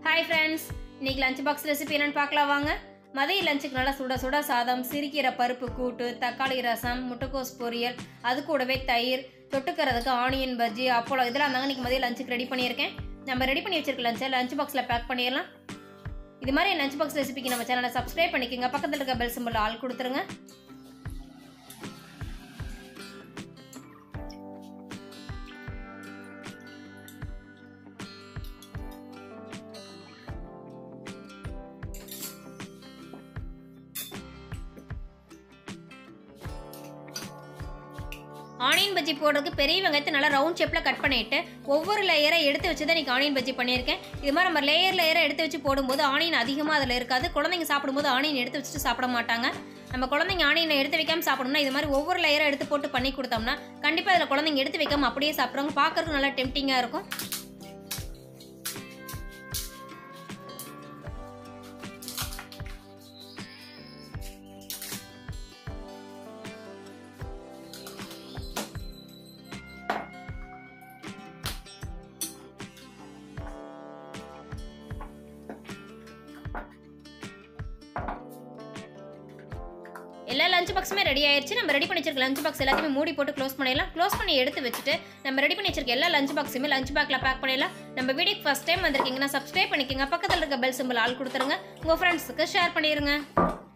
hi friends இன்னைக்கு lunch box recipe என்னன்னு பார்க்கலாம் வாங்க மதிய லஞ்சுக்கு நல்லா சுட சுட சாதம் சிரிக்கிற பருப்பு கூட்டு தக்காளி ரசம் முட்டைக்கோஸ் பொரியல் அது கூடவே தயிர் தொட்டுக்கிறதுக்கு ஆனியன் பஜ்ஜி அப்பளம் இதெல்லாம் தாங்க இன்னைக்கு மதிய லஞ்சுக்கு ரெடி பண்ணியிருக்கேன் நம்ம ரெடி பண்ணி வச்சிருக்க லஞ்சை லஞ்ச் பாக்ஸில் பேக் பண்ணிடலாம் இது மாதிரி லஞ்ச் பாக்ஸ் ரெசிபிக்கு நம்ம சேனலை சப்ஸ்கிரைப் பண்ணிக்கோங்க பக்கத்தில் இருக்க பெல் சிம்பிள் ஆள் கொடுத்துருங்க ஆனியன் பஜ்ஜி போடுறதுக்கு பெரிய வெங்காயத்தை நல்லா ரவுண்ட் ஷேப்பில் கட் பண்ணிட்டு ஒவ்வொரு லேயரை எடுத்து வச்சு தான் இன்றைக்கி ஆனியன் பஜ்ஜி பண்ணியிருக்கேன் இது மாதிரி நம்ம லேயர் லேயரை எடுத்து வச்சு போடும்போது ஆனியன் அதிகமாக அதில் இருக்காது குழந்தைங்க சாப்பிடும்போது ஆனியன் எடுத்து வச்சுட்டு சாப்பிட மாட்டாங்க நம்ம குழந்தைங்க ஆனியனை எடுத்து வைக்காம சாப்பிடணும்னா இது மாதிரி ஒவ்வொரு லேயரை எடுத்து போட்டு பண்ணி கொடுத்தோம்னா கண்டிப்பாக அதில் குழந்தைங்க எடுத்து வைக்காம அப்படியே சாப்பிட்றவங்க பார்க்கறதுக்கு நல்லா டெம்டிங்காக இருக்கும் எல்லா லஞ்ச் பாக்ஸுமே ரெடி ஆயிடுச்சு நம்ம ரெடி பண்ணி வச்சிருக்க லஞ்ச் பாக்ஸ் எல்லாத்தையுமே மூடி போட்டு க்ளோஸ் பண்ணிடலாம் க்ளோஸ் பண்ணி எடுத்து வச்சுட்டு நம்ம ரெடி பண்ணி வச்சிருக்க எல்லா லஞ்ச் பாக்ஸுமே லஞ்ச் பேக்கில் பேக் பண்ணிடலாம் நம்ம வீடியோக்கு ஃபஸ்ட் டைம் வந்திருக்கீங்கன்னா சப்ஸ்கிரைப் பண்ணிக்கோங்க பக்கத்தில் இருக்க பெல் சிம்பிள் ஆள் கொடுத்துருங்க உங்கள் ஃப்ரெண்ட்ஸுக்கு ஷேர் பண்ணிடுங்க